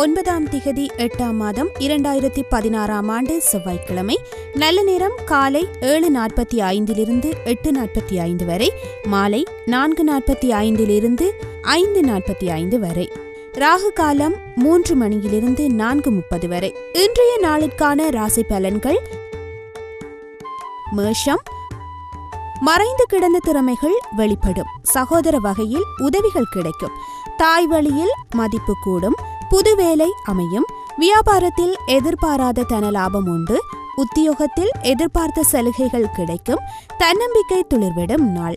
ஒன்பதாம் திகதி எட்டாம் மாதம் இரண்டாயிரத்தி பதினாறாம் ஆண்டு செவ்வாய்க்கிழமை நல்ல நேரம் காலை ஏழு நாற்பத்தி ஐந்திலிருந்து எட்டு நாற்பத்தி ஐந்து வரை மாலை நான்கு நாற்பத்தி ஐந்திலிருந்து ஐந்து நாற்பத்தி ஐந்து வரை ராகு காலம் மூன்று மணியிலிருந்து நான்கு முப்பது வரை இன்றைய நாளுக்கான ராசி பலன்கள் மேஷம் மறைந்து கிடந்த திறமைகள் வெளிப்படும் சகோதர வகையில் உதவிகள் கிடைக்கும் தாய் வழியில் மதிப்பு கூடும் புது வேலை அமையும் வியாபாரத்தில் எதிர்பாராத தன லாபம் உண்டு உத்தியோகத்தில் எதிர்பார்த்த சலுகைகள் கிடைக்கும் தன்னம்பிக்கை துளிர்விடும் நாள்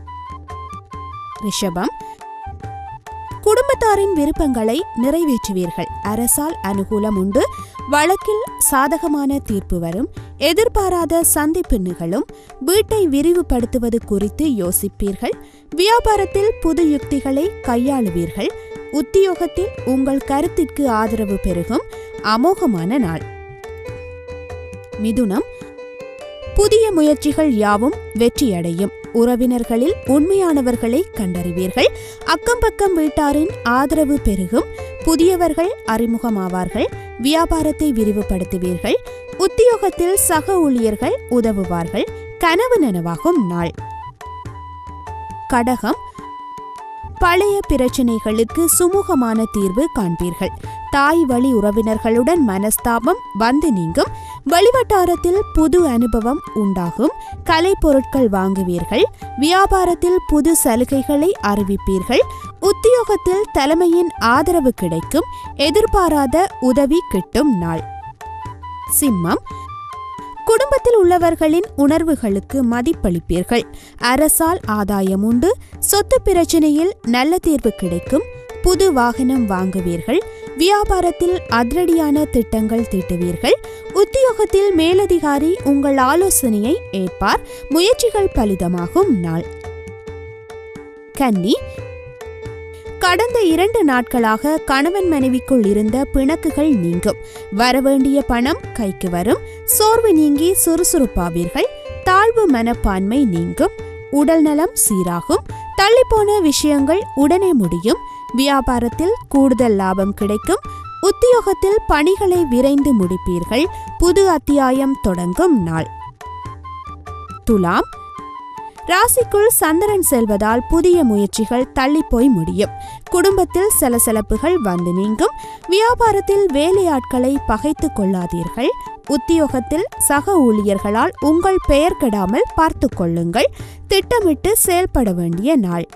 ரிஷபம் குடும்பத்தாரின் விருப்பங்களை நிறைவேற்றுவீர்கள் அரசால் அனுகூலம் உண்டு வழக்கில் சாதகமான தீர்ப்பு வரும் எதிர்பாராத சந்திப்பு நிகழும் வீட்டை விரிவுபடுத்துவது குறித்து யோசிப்பீர்கள் வியாபாரத்தில் புது யுக்திகளை கையாளுவீர்கள் உத்தியோகத்தில் உங்கள் கருத்திற்கு ஆதரவு பெருகும் அமோகமான நாள் மிதுனம் புதிய முயற்சிகள் யாவும் வெற்றியடையும் உறவினர்களில் உண்மையானவர்களை கண்டறிவீர்கள் அக்கம்பக்கம் வீட்டாரின் ஆதரவு பெருகும் புதியவர்கள் அறிமுகமாவார்கள் வியாபாரத்தை விரிவுபடுத்துவீர்கள் உத்தியோகத்தில் சக ஊழியர்கள் உதவுவார்கள் கனவு நனவாகும் நாள் கடகம் பழைய பிரச்சினைகளுக்கு சுமூகமான தீர்வு காண்பீர்கள் தாய் வழி உறவினர்களுடன் மனஸ்தாபம் வந்து நீங்கும் வெளிவட்டாரத்தில் புது அனுபவம் உண்டாகும் கலை பொருட்கள் வாங்குவீர்கள் வியாபாரத்தில் புது சலுகைகளை அறிவிப்பீர்கள் உத்தியோகத்தில் தலைமையின் ஆதரவு கிடைக்கும் எதிர்பாராத உதவி கிட்டும் நாள் சிம்மம் குடும்பத்தில் உள்ளவர்களின் உணர்வுகளுக்கு மதிப்பளிப்பீர்கள் அரசால் ஆதாயம் உண்டு சொத்து பிரச்சனையில் நல்ல தீர்வு கிடைக்கும் புது வாகனம் வாங்குவீர்கள் வியாபாரத்தில் அதிரடியான திட்டங்கள் தீட்டுவீர்கள் உத்தியோகத்தில் மேலதிகாரி உங்கள் ஆலோசனையை ஏற்பார் முயற்சிகள் பலிதமாகும் நாள் கன்னி கடந்த இரண்டு நாட்களாக கணவன் மனைவிக்குள் இருந்த பிணக்குகள் நீங்கும் வரவேண்டிய பணம் கைக்கு வரும் சோர்வு நீங்கி சுறுசுறுப்பாவீர்கள் தாழ்வு மனப்பான்மை நீங்கும் உடல் நலம் சீராகும் தள்ளிப்போன விஷயங்கள் உடனே முடியும் வியாபாரத்தில் கூடுதல் லாபம் கிடைக்கும் உத்தியோகத்தில் பணிகளை விரைந்து முடிப்பீர்கள் புது அத்தியாயம் தொடங்கும் நாள் துலாம் ராசிக்குள் சந்திரன் செல்வதால் புதிய முயற்சிகள் தள்ளிப்போய் முடியும் குடும்பத்தில் சலசலப்புகள் வந்து நீங்கும் வியாபாரத்தில் வேலையாட்களை பகைத்து கொள்ளாதீர்கள் உத்தியோகத்தில் சக ஊழியர்களால் உங்கள் பெயர் கெடாமல் பார்த்து கொள்ளுங்கள் திட்டமிட்டு செயல்பட வேண்டிய நாள்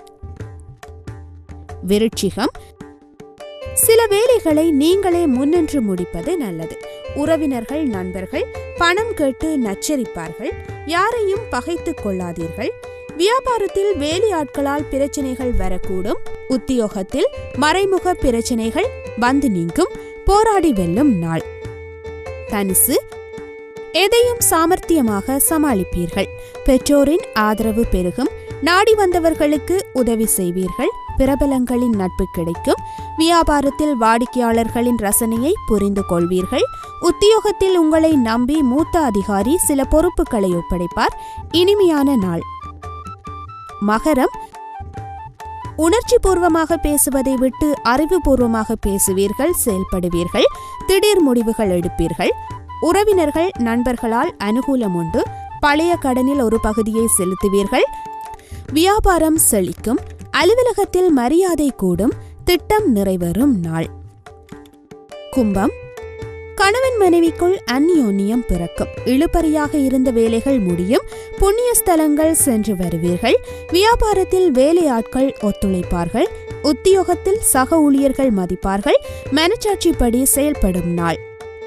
விருட்சிகம் சில வேலைகளை நீங்களே முன்னின்று முடிப்பது நல்லது உறவினர்கள் நண்பர்கள் பணம் கேட்டு நச்சரிப்பார்கள் யாரையும் பகைத்துக் கொள்ளாதீர்கள் வியாபாரத்தில் வேலையாட்களால் பிரச்சனைகள் வரக்கூடும் உத்தியோகத்தில் மறைமுக பிரச்சனைகள் வந்து நீங்கும் போராடி வெல்லும் நாள் தனுசு எதையும் சாமர்த்தியமாக சமாளிப்பீர்கள் பெற்றோரின் ஆதரவு பெருகும் நாடி வந்தவர்களுக்கு உதவி செய்வீர்கள் பிரபலங்களின் நட்பு கிடைக்கும் வியாபாரத்தில் வாடிக்கையாளர்களின் ரசனையை புரிந்து கொள்வீர்கள் உத்தியோகத்தில் உங்களை நம்பி மூத்த அதிகாரி சில பொறுப்புகளை ஒப்படைப்பார் இனிமையான நாள் மகரம் உணர்ச்சி பூர்வமாக பேசுவதை விட்டு அறிவுபூர்வமாக பேசுவீர்கள் செயல்படுவீர்கள் திடீர் முடிவுகள் எடுப்பீர்கள் உறவினர்கள் நண்பர்களால் அனுகூலம் உண்டு பழைய கடனில் ஒரு பகுதியை செலுத்துவீர்கள் வியாபாரம் செழிக்கும் அலுவலகத்தில் மரியாதை கூடும் திட்டம் நிறைவேறும் நாள் கும்பம் கணவன் மனைவிக்குள் அந்யோன்யம் பிறக்கும் இழுபறியாக இருந்த வேலைகள் முடியும் புண்ணிய ஸ்தலங்கள் சென்று வருவீர்கள் வியாபாரத்தில் வேலையாட்கள் ஒத்துழைப்பார்கள் உத்தியோகத்தில் சக ஊழியர்கள் மதிப்பார்கள் மனச்சாட்சிப்படி செயல்படும் நாள்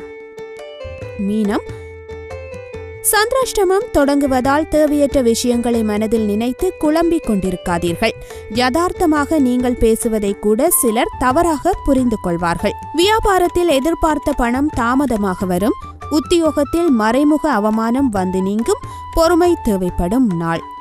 மீனம் சந்திராஷ்டமம் தொடங்குவதால் தேவையற்ற விஷயங்களை மனதில் நினைத்து குழம்பிக் கொண்டிருக்காதீர்கள் யதார்த்தமாக நீங்கள் பேசுவதை கூட சிலர் தவறாக புரிந்து கொள்வார்கள் வியாபாரத்தில் எதிர்பார்த்த பணம் தாமதமாக வரும் உத்தியோகத்தில் மறைமுக அவமானம் வந்து நீங்கும் பொறுமை தேவைப்படும் நாள்